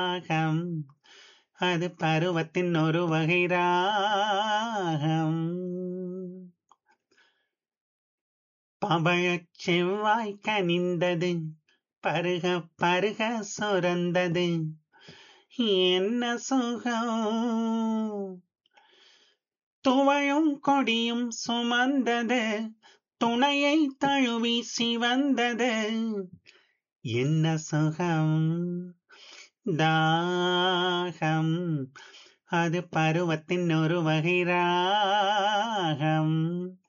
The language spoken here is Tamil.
ராகம் அது பருவத்தின் ஒரு வகை ராகம் பவழச் செவ்வாய் கனிந்தது பருக பருக சுரந்தது என்ன சுகம் துவழும் கொடியும் சுமந்தது துணையை தழுவி சிவந்தது என்ன சுகம் தாகம் அது பருவத்தின் ஒரு வகை ராகம்